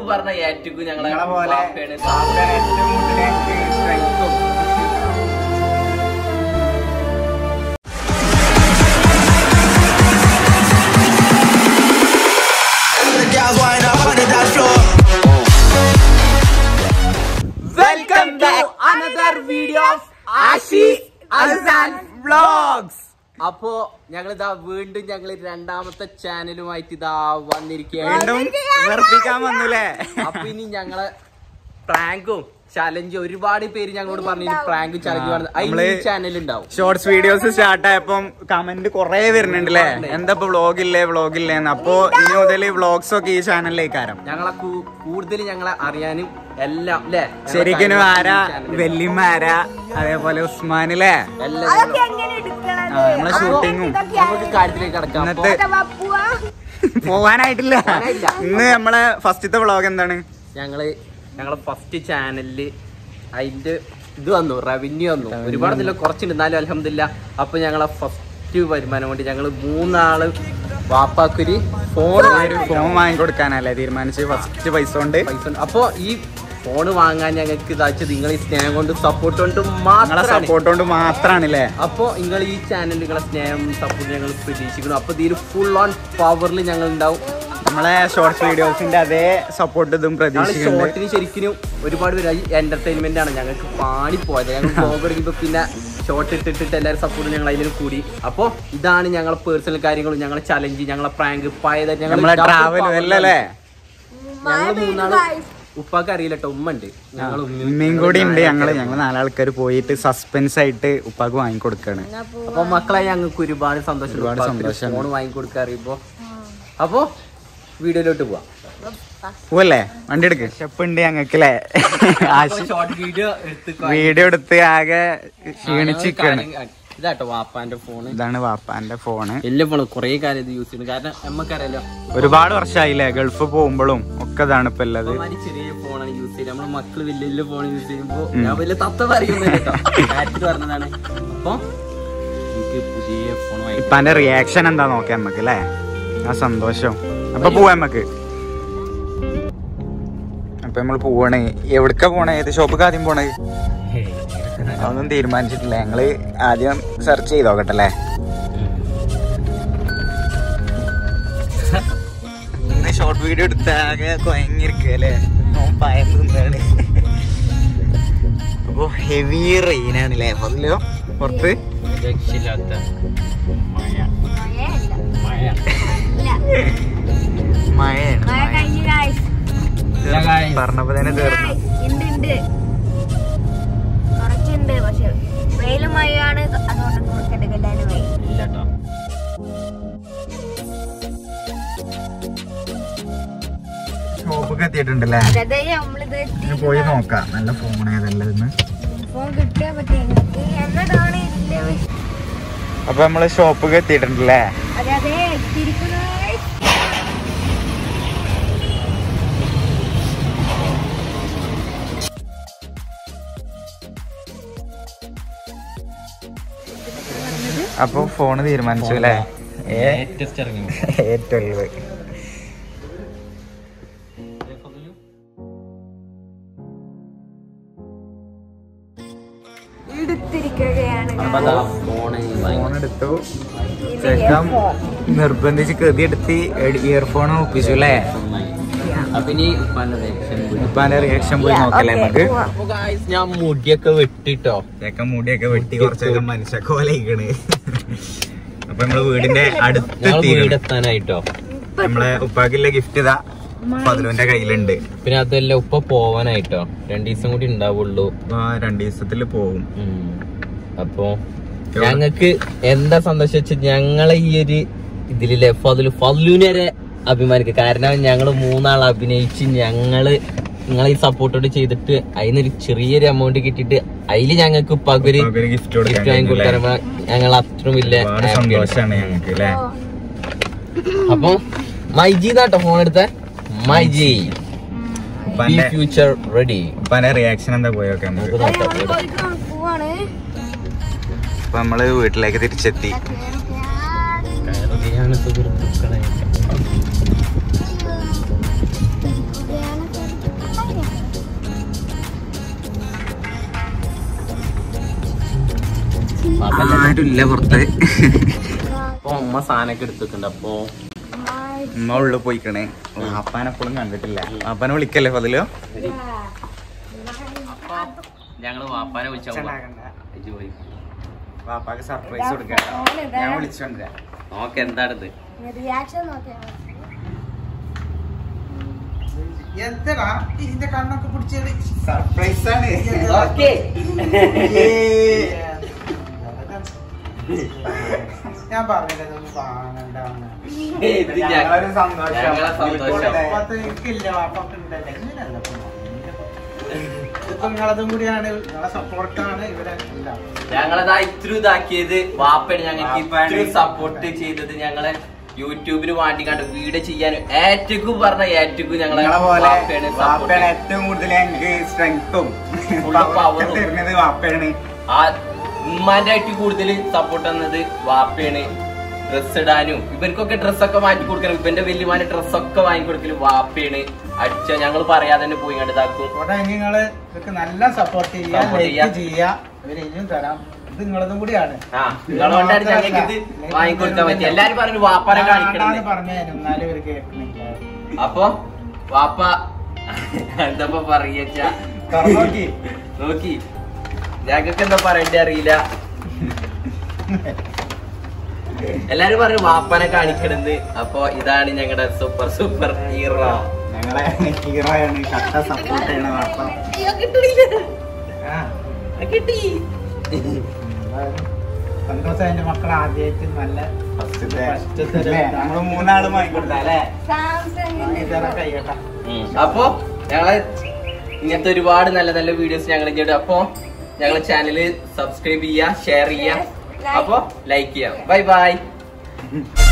പറഞ്ഞ ഏറ്റുക്കും ഞങ്ങളെ നിങ്ങളെ പോലെ വാപ്പയാണ്. വാപ്പയാണ് ഏറ്റവും കൂടുതൽ ഞങ്ങൾക്ക് strength ഉം. Welcome back another video of Ashees Alsan vlogs അപ്പോ ഞങ്ങൾ ഇതാ വീണ്ടും ഞങ്ങൾ രണ്ടാമത്തെ ചാനലുമായിട്ട് ഇതാ വന്നിരിക്കുകയാണ് വീണ്ടും വെറുപ്പിക്കാൻ വന്നുല്ലേ അപ്പൊ ഇനി ഞങ്ങളെ പ്രാങ്കും ചലഞ്ചും ഒരുപാട് പേര് ഞങ്ങളോട് പറഞ്ഞു പ്രാങ്കും ചലഞ്ചും ആ, നമ്മള് അതിന് ചാനൽ ഉണ്ടാവും ഷോർട്സ് വീഡിയോസ് സ്റ്റാർട്ട് ആയപ്പം കമന്റ് കൊറേ വരുന്നുണ്ടല്ലേ എന്താ ഇപ്പൊ വ്ളോഗ് ഇല്ലേ വ്ളോഗ് ഇല്ലേന്ന് അപ്പൊ ഇനി മുതൽ വ്ളോഗ്സ് ഒക്കെ ഈ ചാനലിലേക്ക് ആരം ഞങ്ങളെ കൂ- കൂടുതൽ ഞങ്ങളെ അറിയാനും എല്ലാം അല്ലേ ശരിക്കും ആരാ വെല്ലിമ്മ ആരാ അതേപോലെ ഉസ്മാൻ അല്ലേ എല്ലാം അതൊക്കെ എങ്ങനെ എടുക്കണത് ആ, നമ്മളെ ഷൂട്ടിങ്ങും നമുക്ക് കാര്യത്തിലേക്ക് കടക്കാം അപ്പൊ ഇന്നത്തെ അഥവാ പോവാ പോവാനായിട്ടില്ല പോവാനായില്ല. ഇന്ന് നമ്മളെ ഫസ്റ്റത്തെ വ്ളോഗ് എന്താണ് ഞങ്ങള് ഞങ്ങളെ ഫസ്റ്റ് ചാനലില് അതിന്റെ ഇത് വന്നു റവന്യൂ വന്നു ഒരുപാട് ഇതില്ല കുറച്ചുണ്ട് എന്നാലും അലഹമില്ല അപ്പൊ ഞങ്ങളെ ഫസ്റ്റ് വരുമാനം കൊണ്ട് ഞങ്ങള് മൂന്നാള് വാപ്പാക്കൊരു ഫോൺ ഫോൺ വാങ്ങിക്കൊടുക്കാനല്ലേ തീരുമാനിച്ച് ഫസ്റ്റ് പൈസ കൊണ്ട് പൈസ ഉണ്ട്. അപ്പൊ ഈ ഫോൺ വാങ്ങാൻ ഞങ്ങൾക്ക് ഇതാച്ച നിങ്ങൾ ഈ സ്നേഹം കൊണ്ട് സപ്പോർട്ട് കൊണ്ട് നിങ്ങളെ മാത്രമാണ് സപ്പോർട്ട് കൊണ്ട് മാത്രാണല്ലേ അപ്പൊ നിങ്ങൾ ഈ ചാനൽ നിങ്ങളെ സ്നേഹം സപ്പോർട്ട് ഞങ്ങൾ പ്രതീക്ഷിക്കുന്നു അപ്പൊ ഇതിൽ ഫുൾ ഓൺ പവറിൽ ഞങ്ങൾ ഉണ്ടാവും നമ്മളെ ഷോർട്സ് വീഡിയോസിന്റെ അതേ സപ്പോർട്ട് ഇതും ഞങ്ങൾ പ്രതീക്ഷിക്കുന്നുണ്ട് ഷോർട്ടിന് ശരിക്കും ഒരുപാട് പേര് എന്റർടൈൻമെന്റ് ആണ് ഞങ്ങൾക്ക് പാടി പോയത് ഞങ്ങൾ ബ്ലോഗ് തുടങ്ങിയപ്പോ പിന്നെ ഷോർട്ട് ഇട്ടിട്ട് എല്ലാവരും സപ്പോർട്ട് ഞങ്ങൾ അതിലും കൂടി അപ്പൊ ഇതാണ് ഞങ്ങളെ പേഴ്സണൽ കാര്യങ്ങളും ഞങ്ങളെ ചലഞ്ച് ഞങ്ങളെ പ്രാങ്ക് പായത് നമ്മളെ ട്രാവലും അല്ലല്ലേ ഞങ്ങൾ മൂന്നാളും ഉപ്പാക്ക് അറിയില്ല കേട്ടോ ഉമ്മ ഉണ്ട് ഞങ്ങൾ ഉമ്മയും കൂടി ഉണ്ട് ഞങ്ങള് ഞങ്ങൾ നാലാൾക്കാർ പോയിട്ട് സസ്പെൻസ് ആയിട്ട് ഉപ്പാക്ക് വാങ്ങിക്കൊടുക്കാണ് അപ്പൊ മക്കളെ ഞങ്ങൾക്ക് ഒരുപാട് സന്തോഷം ഒരുപാട് സന്തോഷാണ്. ഫോൺ വാങ്ങിക്കൊടുക്കുക അറിയുമ്പോ അപ്പൊ വീഡിയോയിലോട്ട് പോവാം പോവല്ലേ വണ്ടി എടുക്ക് ഷെപ്പ് ഉണ്ട് ഞങ്ങൾക്കല്ലേ ഷോർട്ട് വീഡിയോ എടുത്ത് വീഡിയോ എടുത്ത് ആകെ ക്ഷീണിച്ചിരിക്കാണ് ഇതാട്ടോ വാപ്പാന്റെ ഫോണ് ഇതാണ് വാപ്പാന്റെ ഫോണ് എല്ലാ ഫോണും കുറെ കാലം ഇത് യൂസ് ചെയ്യുന്നു കാരണം നമുക്കറിയാലോ ഒരുപാട് വർഷമായില്ലേ ഗൾഫ് പോകുമ്പോഴും ഒക്കെ ഇതാണ് ഇപ്പൊ ഉള്ളത് അവന്മാര് ചെറിയ ഫോണാണ് യൂസ് ചെയ്യുന്നത് നമ്മളെ മക്കള് വലിയ വലിയ ഫോൺ യൂസ് ചെയ്യുമ്പോ ഞാൻ വലിയ തത്ത പറയുന്നില്ല കേട്ടോ കാര്യത്തിൽ പറഞ്ഞതാണ് അപ്പൊ എനിക്ക് പുതിയ ഫോൺ വാങ്ങി ഇപ്പാന്റെ റിയാക്ഷൻ എന്താ നോക്കാം നമുക്ക് അല്ലേ ആ സന്തോഷം അപ്പൊ പോവാ നമുക്ക് അപ്പൊ നമ്മൾ പോവാണ് എവിടക്ക പോണേ ഏത് ഷോപ്പിക്ക് ആദ്യം പോണേ അതൊന്നും തീരുമാനിച്ചിട്ടില്ല ഞങ്ങള് ആദ്യം സെർച്ച് ചെയ്ത് നോക്കട്ടെ അല്ലേ ഇന്ന് ഷോർട്ട് വീഡിയോ എടുത്ത ആകെ കൊയങ്ങിരിക്കല്ലേ പായം തിന്നാണ് അപ്പൊ ഹെവി റെയിനാണല്ലേ അതിലോ പുറത്ത് രക്ഷയില്ലാത്ത മഴയല്ല മഴ ഇല്ല മഴയാണ് മഴ മഴ. കഴിഞ്ഞു guys. ഇല്ല, guys. പറഞ്ഞപ്പോ തന്നെ തീർന്നു Guys, ഉണ്ട് ഉണ്ട് കുറച്ചുണ്ട് പക്ഷെ വെയിലും മഴയാണ് അതുകൊണ്ട് കൊടുക്കട്ടെ എല്ലാവരും വെയിൽ ഇല്ല കേട്ടോ ഷോപ്പൊക്കെ എത്തിയിട്ടുണ്ടല്ലേ അതായത് നമ്മളിത് ഇനി പോയി നോക്കാം നല്ല ഫോൺ ഏതല്ല ഇന്ന് ഫോൺ കിട്ടിയാ പറ്റിയ എനിക്ക് എന്നതാണ് ഇതിന്റെ വിഷ- അപ്പൊ നമ്മള് ഷോപ്പൊക്കെ എത്തിയിട്ടുണ്ടല്ലേ അതെ അതെ എത്തിയിരിക്കുന്നു guys. അപ്പൊ ഫോൺ തീരുമാനിച്ചു അല്ലേ ലേറ്റസ്റ്റ് ഇറങ്ങി എ ട്വൽവ് എടുത്തിരിക്കുകയാണ് അപ്പൊ അതാ ഫോണ് ഫോൺ എടുത്തു ശേഷം നിർബന്ധിച്ച് കൃതി എടുത്ത് ഇയർഫോൺ ഒപ്പിച്ചു അല്ലേ അപ്പൊ ഇനി ഉപ്പാന്റെ reaction വീഡിയോ. ഇപ്പാന്റെ റിയാക്ഷൻ പോയി നോക്കല്ലേ നമുക്ക് അപ്പൊ guys, ഞാൻ മുടിയൊക്കെ വെട്ടിട്ടോ ചെക്കൻ മുടിയൊക്കെ വെട്ടി കുറച്ചൊക്കെ മനുഷ്യക്കോലയിക്കണ് അപ്പൊ നമ്മള് വീടിന്റെ അടുത്ത് ഞങ്ങൾ എത്തിയിരിക്കുന്നു. വീടെത്താനായിട്ടോ നമ്മളെ ഉപ്പാക്കില്ല ഗിഫ്റ്റ് ഇതാ പതിലുവിന്റെ കയ്യിലുണ്ട് പിന്നെ അതല്ല ഉപ്പ പോവാനായിട്ടോ രണ്ടു ദിവസം കൂടി ഉണ്ടാവുള്ളൂ അപ്പൊ രണ്ടു ദിവസത്തില് പോവും ഉം. അപ്പൊ ഞങ്ങക്ക് എന്താ സന്തോഷം വെച്ചാൽ ഞങ്ങളെ ഈ ഒരു ഇതിലെ ഫതില് ഫതിലുവിനെ വരെ അഭിമാനിക്കുക കാരണം ഞങ്ങള് മൂന്നാൾ അഭിനയിച്ച് ഞങ്ങള് നിങ്ങളെ ഈ സപ്പോർട്ടോട് ചെയ്തിട്ട് അതിനൊരു ചെറിയൊരു എമൗണ്ട് കിട്ടിയിട്ട് അതില് ഞങ്ങൾക്ക് ഉപ്പാക്കൊരു ഉപ്പാക്കൊരു gift കൊടുക്കാൻ ഗിഫ്റ്റ് വാങ്ങി കൊടുക്കാൻ ഞങ്ങൾ അത്രയും വലിയ ഒരുപാട് happy ആണ്. സന്തോഷാണ് ഞങ്ങക്ക് അല്ലേ അപ്പൊ മൈജി എന്നാട്ടോ ഫോൺ എടുത്ത മൈജി ഉപ്പാന്റെ ഫ്യൂച്ചർ റെഡി ഉപ്പാന്റെ റിയാക്ഷൻ എന്താ പോയൊക്കെ നമുക്ക് അത് നമ്മള് കോഴിക്കോട് പോവാണ് അപ്പൊ നമ്മള് വീട്ടിലേക്ക് തിരിച്ചെത്തി ആരുമില്ല പുറത്ത് അപ്പൊ അമ്മ സാധനമൊക്കെ എടുത്തിട്ടുണ്ട് അപ്പൊ ഉമ്മ ഉള്ളിൽ പോയിക്കണേ വാപ്പാനെ എപ്പോഴും കണ്ടിട്ടില്ല വാപ്പാനെ വിളിക്കല്ലേ ഫതിലോ ഞങ്ങള് വാപ്പാനെ വിളിച്ചാ പോയി വാപ്പാക്ക് സർപ്രൈസ് കൊടുക്കാം ഞാൻ വിളിച്ചോണ്ടിരാ നോക്ക് എന്താണിത് റിയാക്ഷൻ നോക്കിയാ എന്തടാ ഇതിന്റെ കണ്ണൊക്കെ പിടിച്ചത് സർപ്രൈസ് ആണ് ഓക്കെ ഞാൻ പറഞ്ഞില്ലേ ഇതൊന്നും വാങ്ങണ്ടാന്ന് ഞങ്ങളൊരു സന്തോഷം. ഞങ്ങളെ സന്തോഷം അപ്പൊ എനിക്കില്ല വാപ്പൊക്കെ ഉണ്ടല്ലേ ഇങ്ങനെയല്ല ഇപ്പൊ വാങ്ങുന്നത്. ഇതിപ്പോ നിങ്ങളതും കൂടിയാണ് നിങ്ങളെ സപ്പോർട്ടാണ് ഇവരെ എല്ലാം ഞങ്ങളതാ ഇത്ര ഇതാക്കിയത് വാപ്പയാണ് ഞങ്ങൾക്ക് വാപ്പയാണ്. ഇത്ര സപ്പോർട്ട് ചെയ്തത് ഞങ്ങളെ യൂട്യൂബിന് വേണ്ടി കണ്ട് വീഡിയോ ചെയ്യാൻ ഏറ്റക്കും പറഞ്ഞ ഏറ്റക്കും ഞങ്ങളെ നിങ്ങളെ പോലെ വാപ്പയാണ് support വാപ്പയാണ് ഏറ്റവും കൂടുതൽ ഞങ്ങൾക്ക് സ്ട്രെങ്ത്തും Full power ഉം. തരുന്നത് വാപ്പയാണ് ആ ഉമ്മാന്റെ ആയിട്ട് കൂടുതൽ സപ്പോർട്ട് തന്നത് വാപ്പയാണ് ഡ്രസ് ഇടാനും ഇവർക്കൊക്കെ ഡ്രസ്സൊക്കെ മാറ്റി കൊടുക്കണം ഇവന്റെ വലിയമാന്റെ ഡ്രസ്സൊക്കെ വാങ്ങി കൊടുക്കലും വാപ്പയാണ് അടിച്ച ഞങ്ങൾ പറയാതെ തന്നെ പോയി കണ്ട് ഇതാക്കും ഇവിടെ ഇനി നിങ്ങള് ഇവർക്ക് നല്ല സപ്പോർട്ട് ചെയ്യാ Support ചെയ്യാ. ലൈക്ക് ചെയ്യാ ഇവര് ഇനിയും തരാം ഇത് നിങ്ങളതും കൂടിയാണ് ആ നിങ്ങളുകൊണ്ടാണ് ഞങ്ങൾക്ക് ഇത് വാങ്ങിക്കൊടുക്കാൻ പറ്റിയ എല്ലാരും പറഞ്ഞു വാപ്പാനെ കാണിക്കണം പറഞ്ഞു എന്നാലും ഇവര് കേൾക്കുന്നില്ല അപ്പൊ വാപ്പ എന്താ പറയാ തുറന്നോക്കി നോക്കി ഞങ്ങൾക്ക് എന്താ പറയണ്ടേ അറിയില്ല എല്ലാരും പറഞ്ഞു വാപ്പനെ കാണിക്കണെന്ന് അപ്പൊ ഇതാണ് ഞങ്ങളുടെ സൂപ്പർ സൂപ്പർ ഹീറോ ഞങ്ങളെ ഹീറോയാണ് കട്ട സപ്പോർട്ട് ചെയ്യണ വാപ്പ ആ കിട്ടി സന്തോഷം എന്റെ മക്കൾ ആദ്യമായിട്ട് നല്ല ഫസ്റ്റത്തെ ഫസ്റ്റത്തെ ഒരു അല്ലേ? നമ്മള് മൂന്നാളും വാങ്ങിക്കൊടുത്ത അല്ലേ ഇതറ കൈകട്ട അപ്പൊ ഞങ്ങളെ ഇങ്ങനത്തെ ഒരുപാട് നല്ല നല്ല വീഡിയോസ് ഞങ്ങൾ ചെയ്യും അപ്പൊ ഞങ്ങളെ ചാനൽ സബ്സ്ക്രൈബ് ചെയ്യുക ഷെയർ ചെയ്യുക അപ്പൊ ലൈക്ക് ചെയ്യാം ബൈ ബൈ